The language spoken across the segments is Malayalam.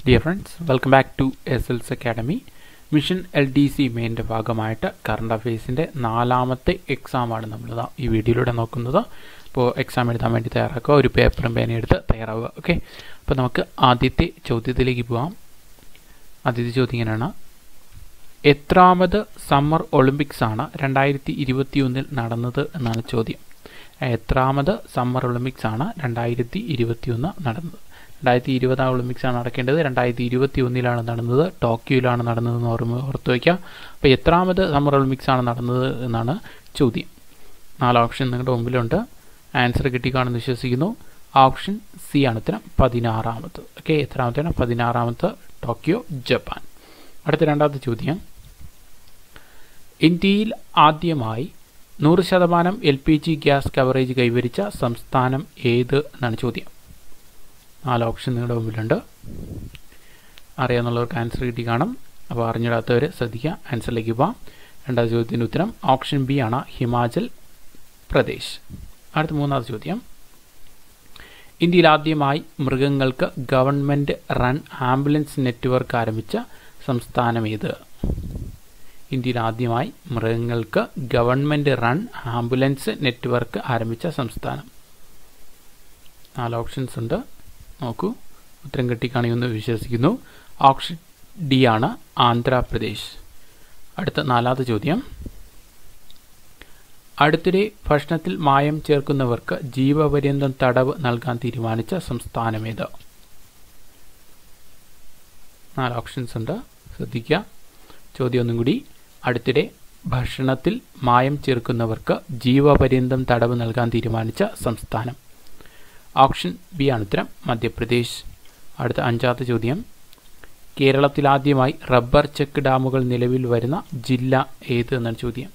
dear friends welcome back to S L's academy mission L D C മെയിൻ്റെ ഭാഗമായിട്ട് കറണ്ട് അഫയേഴ്സിൻ്റെ നാലാമത്തെ എക്സാമാണ് നമ്മൾ ഈ വീഡിയോയിലൂടെ നോക്കുന്നത് അപ്പോൾ എക്സാം എഴുതാൻ വേണ്ടി തയ്യാറാക്കുക ഒരു പേപ്പറും പേനയും എടുത്ത് തയ്യാറാവുക ഓക്കെ അപ്പോൾ നമുക്ക് ആദ്യത്തെ ചോദ്യത്തിലേക്ക് പോകാം ആദ്യത്തെ ചോദ്യം ഇങ്ങനെയാണ് എത്രാമത് സമ്മർ ഒളിമ്പിക്സ് ആണ് രണ്ടായിരത്തി ഇരുപത്തിയൊന്നിൽ നടന്നത് എന്നാണ് ചോദ്യം എത്രാമത് സമ്മർ ഒളിമ്പിക്സ് ആണ് രണ്ടായിരത്തി ഇരുപത്തിയൊന്ന് നടന്നത് രണ്ടായിരത്തി ഇരുപതാം ഒളിമ്പിക്സ് ആണ് നടക്കേണ്ടത് രണ്ടായിരത്തി ഇരുപത്തി ഒന്നിലാണ് നടന്നത് ടോക്കിയോയിലാണ് നടന്നതെന്ന് ഓർമ്മ ഓർത്ത് വയ്ക്കുക അപ്പോൾ എത്രാമത് സമ്മർ ഒളിമ്പിക്സ് ആണ് നടന്നത് എന്നാണ് ചോദ്യം നാല് ഓപ്ഷൻ നിങ്ങളുടെ മുമ്പിലുണ്ട് ആൻസർ കിട്ടിക്കാണെന്ന് വിശ്വസിക്കുന്നു ഓപ്ഷൻ സി ആണ് ഉത്തരം പതിനാറാമത് ഓക്കെ എത്രാമത്തെയാണ് പതിനാറാമത്തെ ടോക്കിയോ ജപ്പാൻ അടുത്ത രണ്ടാമത്തെ ചോദ്യം ഇന്ത്യയിൽ ആദ്യമായി നൂറ് ശതമാനം L P G gas coverage കൈവരിച്ച സംസ്ഥാനം ഏത് എന്നാണ് ചോദ്യം നാല് ഓപ്ഷൻ നിങ്ങളുടെ മുമ്പിലുണ്ട് അറിയാവുന്നവർക്ക് ആൻസർ കിട്ടി കാണും അപ്പോൾ അറിഞ്ഞിടാത്തവർ ശ്രദ്ധിക്കുക ആൻസറിലേക്ക് പോവാം രണ്ടാമത്തെ ചോദ്യത്തിൻ്റെ ഉത്തരം ഓപ്ഷൻ ബി ആണ് ഹിമാചൽ പ്രദേശ് അടുത്ത മൂന്നാമത്തെ ചോദ്യം ഇന്ത്യയിൽ ആദ്യമായി മൃഗങ്ങൾക്ക് ഗവൺമെൻറ് റൺ ആംബുലൻസ് നെറ്റ്വർക്ക് ആരംഭിച്ച സംസ്ഥാനം ഏത് ഇന്ത്യയിൽ ആദ്യമായി മൃഗങ്ങൾക്ക് ഗവൺമെൻറ് റൺ ആംബുലൻസ് നെറ്റ്വർക്ക് ആരംഭിച്ച സംസ്ഥാനം നാല് ഓപ്ഷൻസ് ഉണ്ട് നോക്കൂ ഉത്തരം കിട്ടിക്കാണിയെന്ന് വിശ്വസിക്കുന്നു ഓപ്ഷൻ ഡി ആണ് ആന്ധ്രാപ്രദേശ് അടുത്ത നാലാമത്തെ ചോദ്യം അടുത്തിടെ ഭക്ഷണത്തിൽ മായം ചേർക്കുന്നവർക്ക് ജീവപര്യന്തം തടവ് നൽകാൻ തീരുമാനിച്ച സംസ്ഥാനമേത് നാല് ഓപ്ഷൻസ് ഉണ്ട് ശ്രദ്ധിക്കുക ചോദ്യം ഒന്നും കൂടി അടുത്തിടെ ഭക്ഷണത്തിൽ മായം ചേർക്കുന്നവർക്ക് ജീവപര്യന്തം തടവ് നൽകാൻ തീരുമാനിച്ച സംസ്ഥാനം ഓപ്ഷൻ ബി ആണ് ഉത്തരം മധ്യപ്രദേശ് അടുത്ത അഞ്ചാമത്തെ ചോദ്യം കേരളത്തിൽ ആദ്യമായി റബ്ബർ ചെക്ക് ഡാമുകൾ നിലവിൽ വരുന്ന ജില്ല ഏത് എന്നാണ് ചോദ്യം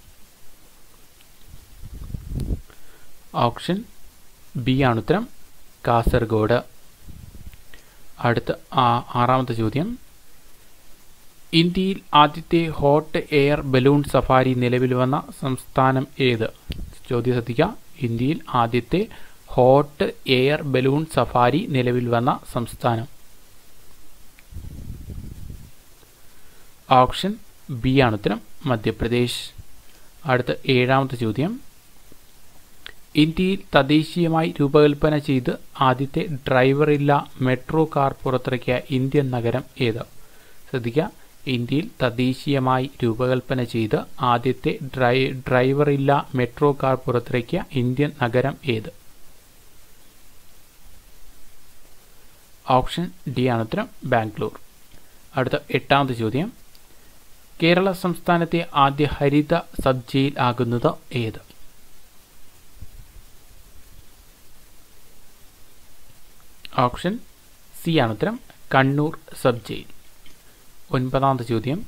ഓപ്ഷൻ ബി ആണ് ഉത്തരം കാസർഗോഡ് അടുത്ത ആറാമത്തെ ചോദ്യം ഇന്ത്യയിൽ ആദ്യത്തെ ഹോട്ട് എയർ ബലൂൺ സഫാരി നിലവിൽ വന്ന സംസ്ഥാനം ഏത് ചോദ്യം ശ്രദ്ധിക്കുക ഇന്ത്യയിൽ ആദ്യത്തെ ഹോട്ട് എയർ ബലൂൺ സഫാരി നിലവിൽ വന്ന സംസ്ഥാനം ഓപ്ഷൻ ബി ആണ് ഉത്തരം മധ്യപ്രദേശ് അടുത്ത ഏഴാമത്തെ ചോദ്യം ഇന്ത്യയിൽ തദ്ദേശീയമായി രൂപകൽപ്പന ചെയ്ത് ആദ്യത്തെ ഡ്രൈവറില്ല മെട്രോ കാർ പുറത്തിറക്കിയ ഇന്ത്യൻ നഗരം ഏത് ശ്രദ്ധിക്കുക ഇന്ത്യയിൽ തദ്ദേശീയമായി രൂപകൽപ്പന ചെയ്ത് ആദ്യത്തെ ഡ്രൈ ഡ്രൈവറില്ല മെട്രോ കാർ പുറത്തിറക്കിയ ഇന്ത്യൻ നഗരം ഏത് ഓപ്ഷൻ ഡി ആണ് ഉത്തരം ബാംഗ്ലൂർ അടുത്ത എട്ടാമത്തെ ചോദ്യം കേരള സംസ്ഥാനത്തെ ആദ്യ ഹരിത സബ് ജയിൽ ആകുന്നത് ഏത് ഓപ്ഷൻ സി ആണ് ഉത്തരം കണ്ണൂർ സബ് ജയിൽ ഒൻപതാമത്തെ ചോദ്യം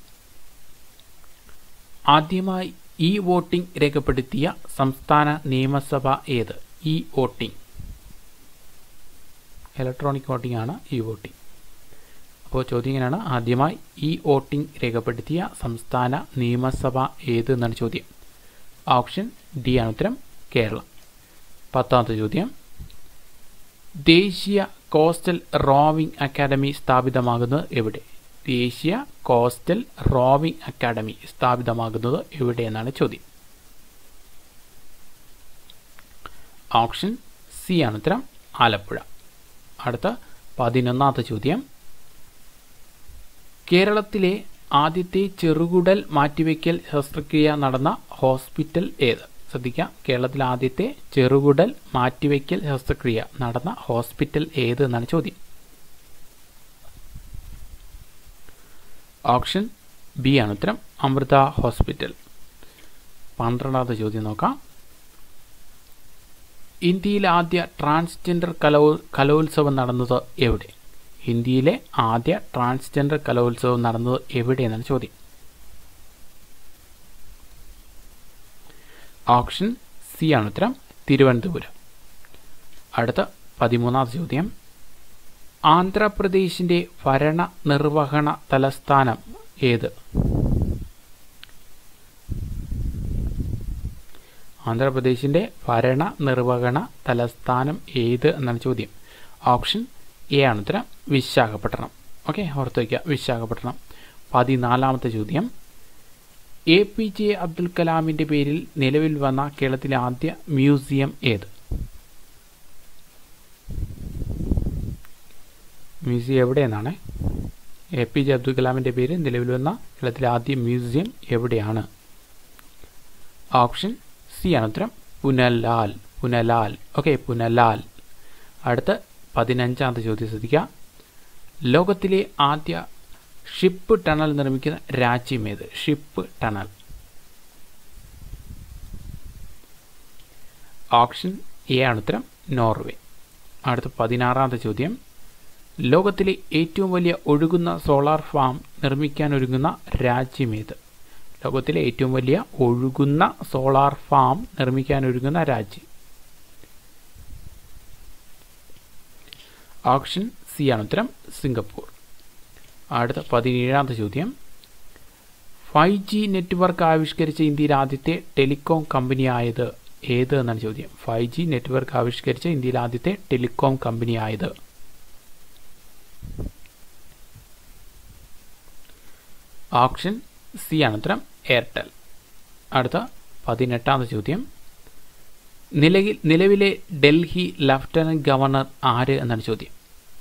ആദ്യമായി ഇ വോട്ടിംഗ് രേഖപ്പെടുത്തിയ സംസ്ഥാന നിയമസഭ ഏത് ഇ വോട്ടിംഗ് ഇലക്ട്രോണിക് വോട്ടിംഗ് ആണ് ഇ വോട്ടിംഗ് അപ്പോൾ ചോദ്യം ഇങ്ങനെയാണ് ആദ്യമായി ഇ വോട്ടിംഗ് രേഖപ്പെടുത്തിയ സംസ്ഥാന നിയമസഭ ഏത് എന്നാണ് ചോദ്യം ഓപ്ഷൻ ഡി ആണ് ഉത്തരം കേരളം പത്താമത്തെ ചോദ്യം ദേശീയ കോസ്റ്റൽ റോവിംഗ് അക്കാദമി സ്ഥാപിതമാകുന്നത് എവിടെ ദേശീയ കോസ്റ്റൽ റോവിംഗ് അക്കാദമി സ്ഥാപിതമാകുന്നത് എവിടെ എന്നാണ് ചോദ്യം ഓപ്ഷൻ സി ആണ് ഉത്തരം ആലപ്പുഴ അടുത്ത പതിനൊന്നാമത്തെ ചോദ്യം കേരളത്തിലെ ആദ്യത്തെ ചെറുകുടൽ മാറ്റിവെക്കൽ ശസ്ത്രക്രിയ നടന്ന ഹോസ്പിറ്റൽ ഏത് ശ്രദ്ധിക്കാം കേരളത്തിലെ ആദ്യത്തെ ചെറുകുടൽ മാറ്റിവെക്കൽ ശസ്ത്രക്രിയ നടന്ന ഹോസ്പിറ്റൽ ഏത് എന്നാണ് ചോദ്യം ഓപ്ഷൻ ബി ആണ് ഉത്തരം അമൃത ഹോസ്പിറ്റൽ പന്ത്രണ്ടാമത്തെ ചോദ്യം നോക്കാം ഇന്ത്യയിലെ ആദ്യ ട്രാൻസ്ജെൻഡർ കലോ കലോത്സവം നടന്നത് എവിടെ ഇന്ത്യയിലെ ആദ്യ ട്രാൻസ്ജെൻഡർ കലോത്സവം നടന്നത് എവിടെ എന്നാണ് ചോദ്യം ഓപ്ഷൻ സി ആണ് ഉത്തരം തിരുവനന്തപുരം അടുത്ത പതിമൂന്നാമത്തെ ചോദ്യം ആന്ധ്രാപ്രദേശിന്റെ ഭരണ നിർവഹണ തലസ്ഥാനം ഏത് ആന്ധ്രാപ്രദേശിന്റെ ഭരണ നിർവഹണ തലസ്ഥാനം ഏത് എന്നാണ് ചോദ്യം ഓപ്ഷൻ എ ആണ് ഉത്തരം വിശാഖപട്ടണം ഓക്കെ ഓർത്ത് വയ്ക്കുക വിശാഖപട്ടണം പതിനാലാമത്തെ ചോദ്യം എ പി ജെ അബ്ദുൽ കലാമിൻ്റെ പേരിൽ നിലവിൽ വന്ന കേരളത്തിലെ ആദ്യ മ്യൂസിയം ഏത് മ്യൂസിയം എവിടെയെന്നാണ് എ പി ജെ അബ്ദുൽ കലാമിൻ്റെ പേരിൽ നിലവിൽ വന്ന കേരളത്തിലെ ആദ്യ മ്യൂസിയം എവിടെയാണ് ഓപ്ഷൻ സി ആണ് ഉത്തരം പുനലാൽ പുനലാൽ ഓക്കെ പുനലാൽ അടുത്ത പതിനഞ്ചാമത്തെ ചോദ്യം ശ്രദ്ധിക്കുക ലോകത്തിലെ ആദ്യ ഷിപ്പ് ടണൽ നിർമ്മിക്കുന്ന രാജ്യം ഏത് ഷിപ്പ് ടണൽ ഓപ്ഷൻ എ ആണ് ഉത്തരം നോർവേ അടുത്ത പതിനാറാമത്തെ ചോദ്യം ലോകത്തിലെ ഏറ്റവും വലിയ ഒഴുകുന്ന സോളാർ ഫാം നിർമ്മിക്കാൻ ഒരുങ്ങുന്ന രാജ്യം ഏത് ലോകത്തിലെ ഏറ്റവും വലിയ ഒഴുകുന്ന സോളാർ ഫാം നിർമ്മിക്കാൻ ഒരുങ്ങുന്ന രാജ്യം ഓപ്ഷൻ സി ആണ് ഉത്തരം സിംഗപ്പൂർ അടുത്ത പതിനേഴാമത്തെ ചോദ്യം ഫൈവ് ജി നെറ്റ്വർക്ക് ആവിഷ്കരിച്ച ഇന്ത്യയിലെ ആദ്യത്തെ ടെലികോം കമ്പനിയായത് ഏത് എന്നാണ് ചോദ്യം ഫൈവ് ജി നെറ്റ്വർക്ക് ആവിഷ്കരിച്ച ഇന്ത്യയിലെ ആദ്യത്തെ ടെലികോം കമ്പനിയായത് ഓപ്ഷൻ സി ആണ് ഉത്തരം എയർടെൽ അടുത്ത പതിനെട്ടാമത്തെ ചോദ്യം നിലവിൽ നിലവിലെ ഡൽഹി ലഫ്റ്റനന്റ് ഗവർണർ ആര് എന്നാണ് ചോദ്യം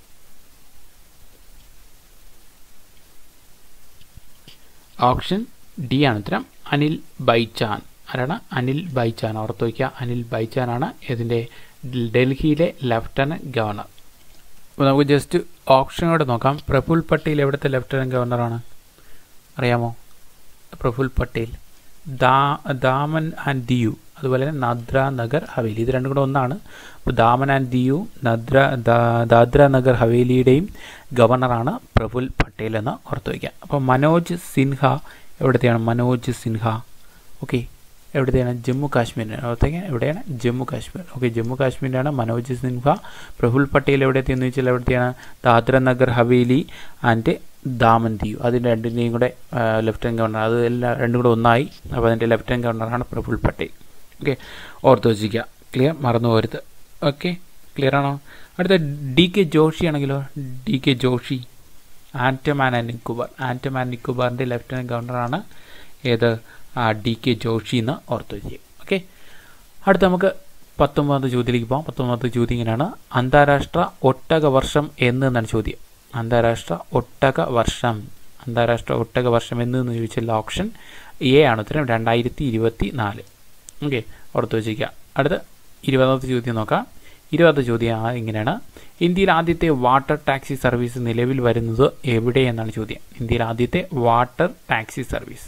ഓപ്ഷൻ ഡി ആണ് ഉത്തരം അനിൽ ബൈച്ചാൻ ആരാണ് അനിൽ ബൈച്ചാൻ ഓർത്ത് വയ്ക്കുക അനിൽ ബൈച്ചാൻ ആണ് ഇതിൻ്റെ ഡൽഹിയിലെ ലഫ്റ്റനന്റ് ഗവർണർ അപ്പോൾ നമുക്ക് ജസ്റ്റ് ഓപ്ഷനോടെ നോക്കാം പ്രഫുൽ പട്ടേൽ എവിടുത്തെ ലഫ്റ്റനന്റ് ഗവർണറാണ് അറിയാമോ പ്രഫുൽ പട്ടേൽ ദാ ദാമൻ ആൻഡ് ദിയു അതുപോലെ തന്നെ നദ്ര നഗർ ഹവേലി ഇത് രണ്ടും കൂടെ ഒന്നാണ് അപ്പോൾ ദാമൻ ആൻഡ് ദിയു നദ്ര ദാദ്ര നഗർ ഹവേലിയുടെയും ഗവർണറാണ് പ്രഫുൽ പട്ടേൽ എന്ന് ഓർത്ത് വയ്ക്കുക അപ്പോൾ മനോജ് സിൻഹ എവിടത്തെയാണ് മനോജ് സിൻഹ ഓക്കെ എവിടത്തെയാണ് ജമ്മു കാശ്മീരിനാണ് ഓർത്തേക്ക് എവിടെയാണ് ജമ്മു കാശ്മീർ ഓക്കെ ജമ്മു കാശ്മീരിലാണ് മനോജ് സിൻഹ പ്രഫുൽ പട്ടേൽ എവിടെയെത്തിയെന്ന് വെച്ചാൽ എവിടത്തെയാണ് ദാദ്ര നഗർ ഹവേലി ആൻഡ് ദാമൻ ദിയു അതിൻ്റെ രണ്ടിൻ്റെയും കൂടെ ലെഫ്റ്റനന്റ് ഗവർണർ അത് എല്ലാം രണ്ടും കൂടെ ഒന്നായി അപ്പോൾ അതിൻ്റെ ലെഫ്റ്റനന്റ് ഗവർണറാണ് പ്രഫുൽ പട്ടേൽ ഓക്കെ ഓർത്ത് വെച്ചിരിക്കുക ക്ലിയർ മറന്നു പോരുത് ഓക്കെ ക്ലിയർ ആണോ അടുത്ത ഡി കെ ജോഷി ആണെങ്കിലോ D K Joshi Andaman and Nicobar Andaman നിക്കോബാറിൻ്റെ ലെഫ്റ്റനന്റ് ഗവർണറാണ് ഏത് ഡി കെ ജോഷി എന്ന് ഓർത്ത് വെക്കുക ഓക്കെ അടുത്ത നമുക്ക് പത്തൊമ്പതാമത്തെ ചോദ്യത്തിലേക്ക് പോകാം പത്തൊമ്പതാമത്തെ ചോദ്യം ഇങ്ങനെയാണ് അന്താരാഷ്ട്ര ഒട്ടക വർഷം എന്ന് എന്നാണ് ചോദ്യം അന്താരാഷ്ട്ര ഒട്ടക വർഷം അന്താരാഷ്ട്ര ഒട്ടക വർഷം എന്ന് എന്ന് ചോദിച്ചാൽ ഓപ്ഷൻ എ ആണ് ഉത്തരം രണ്ടായിരത്തി ഇരുപത്തി നാല് ഓക്കെ ഓർത്ത് വെച്ചിരിക്കുക അടുത്ത ഇരുപതാമത്തെ ചോദ്യം നോക്കാം ഇരുപതാമത്തെ ചോദ്യം ഇങ്ങനെയാണ് ഇന്ത്യയിൽ ആദ്യത്തെ വാട്ടർ ടാക്സി സർവീസ് നിലവിൽ വരുന്നത് എവിടെ എന്നാണ് ചോദ്യം ഇന്ത്യയിൽ ആദ്യത്തെ water taxi service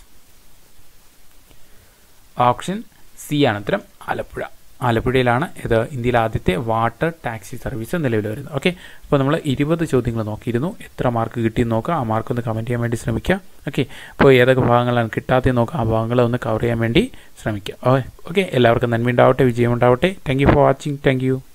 option C ആണ് ഉത്തരം ആലപ്പുഴ ആലപ്പുഴയിലാണ് ഇത് ഇന്ത്യയിലെ ആദ്യത്തെ വാട്ടർ ടാക്സി സർവീസ് നിലവിൽ വരുന്നത് ഓക്കെ അപ്പോൾ നമ്മൾ ഇരുപത് ചോദ്യങ്ങൾ നോക്കിയിരുന്നു എത്ര മാർക്ക് കിട്ടിയെന്ന് നോക്കുക ആ മാർക്ക് ഒന്ന് കമൻറ്റ് ചെയ്യാൻ വേണ്ടി ശ്രമിക്കുക ഓക്കെ അപ്പോൾ ഏതൊക്കെ ഭാഗങ്ങളാണ് കിട്ടാത്തത് നോക്കുക ആ ഭാഗങ്ങളെ ഒന്ന് കവർ ചെയ്യാൻ വേണ്ടി ശ്രമിക്കുക ഓക്കെ എല്ലാവർക്കും നന്മ ഉണ്ടാവട്ടെ വിജയം ഉണ്ടാവട്ടെ thank you for watching thank U